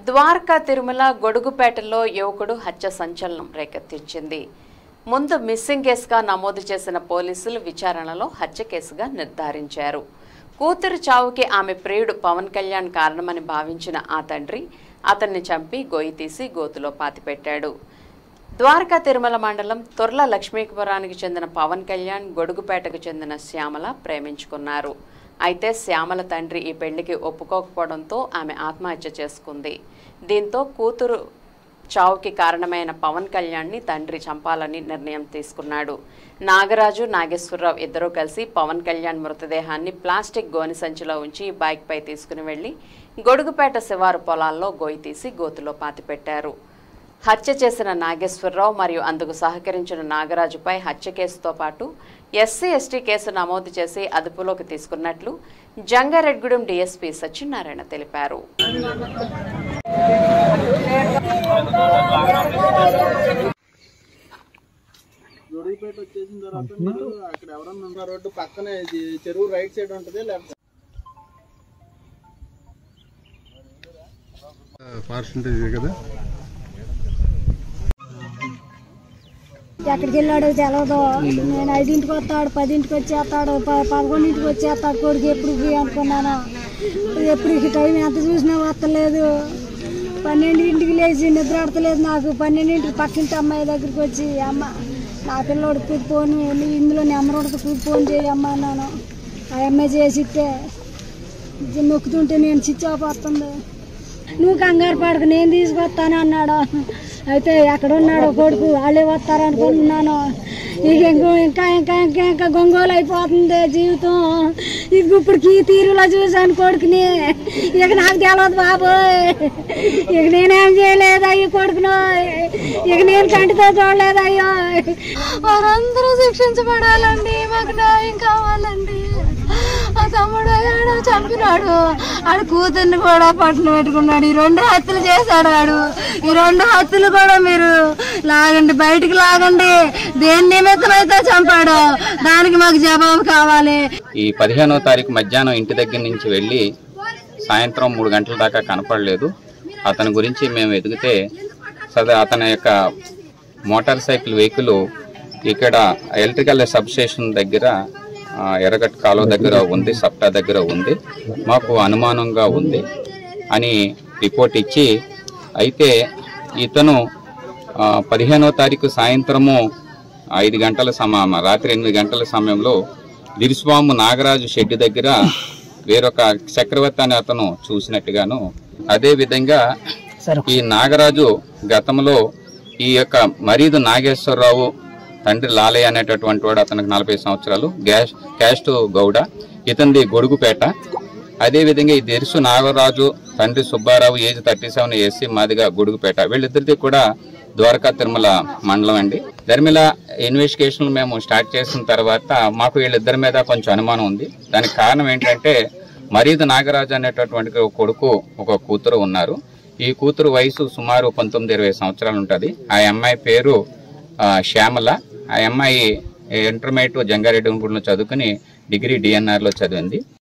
ద్వారకా తిరుమల గొడుగుపేటలో యువకుడు హత్య సంచలనం రేకెత్తించింది ముందు మిస్సింగ్ కేసుగా నమోదు చేసిన పోలీసులు విచారణలో హత్య కేసుగా నిర్ధారించారు కూతురు చావుకి ఆమె ప్రియుడు పవన్ కళ్యాణ్ కారణమని భావించిన ఆ తండ్రి అతన్ని చంపి గొయ్యి తీసి గోతులో పాతిపెట్టాడు ద్వారకా తిరుమల మండలం తొర్ల లక్ష్మీపురానికి చెందిన పవన్ కళ్యాణ్ గొడుగుపేటకు చెందిన శ్యామల ప్రేమించుకున్నారు అయితే శ్యామల తండ్రి ఈ పెళ్లికి ఒప్పుకోకపోవడంతో ఆమె ఆత్మహత్య చేసుకుంది దీంతో కూతురు చావుకి కారణమైన పవన్ కళ్యాణ్ని తండ్రి చంపాలని నిర్ణయం తీసుకున్నాడు నాగరాజు నాగేశ్వరరావు ఇద్దరూ కలిసి పవన్ కళ్యాణ్ మృతదేహాన్ని ప్లాస్టిక్ గోని సంచిలో ఉంచి బైక్పై తీసుకుని వెళ్లి గొడుగుపేట శివారు పొలాల్లో గోయి తీసి గోతులో పాతిపెట్టారు హత్య చేసిన నాగేశ్వరరావు మరియు అందుకు సహకరించిన నాగరాజుపై హత్య కేసుతో పాటు ఎస్సీ ఎస్టీ కేసు నమోదు చేసి అదుపులోకి తీసుకున్నట్లు జంగారెడ్గూడెం డీఎస్పీ సత్యనారాయణ తెలిపారు జోడిపేట వచ్చేసిన తర్వాత మీరు అక్కడ ఎవరన్నా ఉన్న రోడ్డు పక్కనే ఇది చెరువు రైట్ సైడ్ ఉంటుంది లేకపోతే పర్సంటేజ్ కదా ఎక్కడికి వెళ్ళాడో తెలవదు నేను ఐదింటికి వస్తాడు పదింటికి వచ్చేస్తాడు ప- పదకొండింటికి వచ్చేస్తాడు కొడుకు ఎప్పుడు అనుకున్నాను ఎప్పుడు టైం ఎంత చూసినా వస్తలేదు పన్నెండింటికి లేచి నిద్ర ఆడతలేదు నాకు పన్నెండింటికి పక్కింటి అమ్మాయి దగ్గరికి వచ్చి అమ్మ నా పిల్లోడికి ఫోన్ ఇందులో నెంబర్ ఉంటుంది ఫోన్ చేయి అమ్మ అన్నాను ఆ అమ్మాయి చేసి ఇస్తే ఇది నొక్కుతుంటే నేను స్విచ్ ఆఫ్ వస్తుంది నువ్వు కంగారు పడకు నేను తీసుకొస్తాను అన్నాడు అయితే ఎక్కడ ఉన్నాడు కొడుకు వాళ్ళే వస్తారు అనుకుంటున్నాను ఇక ఇంకో ఇంకా ఇంకా ఇంకా ఇంకా గొంగోలు అయిపోతుంది జీవితం ఇక ఇప్పుడు ఈ తీరులో చూశాను కొడుకుని ఇక నాకు తెలియదు బాబోయ్ ఇక నేనేం చేయలేదు అయ్యో కొడుకును ఇక నేను కంటితో చూడలేదు అయ్యో వారందరూ శిక్షించబడాలండి మాకు న్యాయం కావాలండి ఆ తమ్ముడు ఆడు చంపినాడు ఆడు కూతుర్ని కూడా పట్టున పెట్టుకున్నాడు ఈ రెండు హత్యలు చేశాడు ఆడు ఈ రెండు హత్యలు కూడా మీరు లాగండి బయటికి లాగండి దేని నిమిత్తం అయితే చంపాడు దానికి మాకు జవాబు కావాలి ఈ పదిహేనో తారీఖు మధ్యాహ్నం ఇంటి దగ్గర నుంచి వెళ్ళి సాయంత్రం మూడు గంటల దాకా కనపడలేదు అతని గురించి మేము ఎదిగితే సదా అతని యొక్క మోటార్ సైకిల్ వెహికల్ ఇక్కడ ఎలక్ట్రికల్ సబ్ స్టేషన్ దగ్గర ఆ, ఎర్రగట్టు కాలువ దగ్గర ఉంది సప్టా దగ్గర ఉంది మాకు అనుమానంగా ఉంది అని రిపోర్ట్ ఇచ్చి అయితే ఇతను ఆ, పదిహేనో తారీఖు సాయంత్రము ఐదు గంటల సమయం రాత్రి ఎనిమిది గంటల సమయంలో దిరిస్వాము నాగరాజు షెడ్ దగ్గర వేరొక చక్రవర్తి అనే అతను చూసినట్టుగాను అదే విధంగా ఈ నాగరాజు గతంలో ఈ యొక్క మరీదు నాగేశ్వరరావు తండ్రి లాలయ్య అనేటటువంటి వాడు అతనికి నలభై సంవత్సరాలు గ్యాస్ క్యాస్ట్ గౌడ ఇతనిది గొడుగుపేట అదే విధంగా ఈ దెరుసు నాగరాజు తండ్రి Subbarao age thirty seven SC Madiga Godugupeta వీళ్ళిద్దరిది కూడా ద్వారకా తిరుమల మండలం అండి ధర్మిల ఇన్వెస్టిగేషన్ మేము స్టార్ట్ చేసిన తర్వాత మాకు వీళ్ళిద్దరి మీద కొంచెం అనుమానం ఉంది దానికి కారణం ఏంటంటే మరీదు నాగరాజు అనేటటువంటి ఒక కొడుకు ఒక కూతురు ఉన్నారు ఈ కూతురు వయసు సుమారు పంతొమ్మిది ఇరవై సంవత్సరాలు ఉంటుంది ఆ అమ్మాయి పేరు ఆ, శ్యామల ఆ అమ్మాయి ఇంటర్మీడియట్ జంగారెడ్డి చదువుకుని డిగ్రీ డిఎన్ఆర్లో చదివింది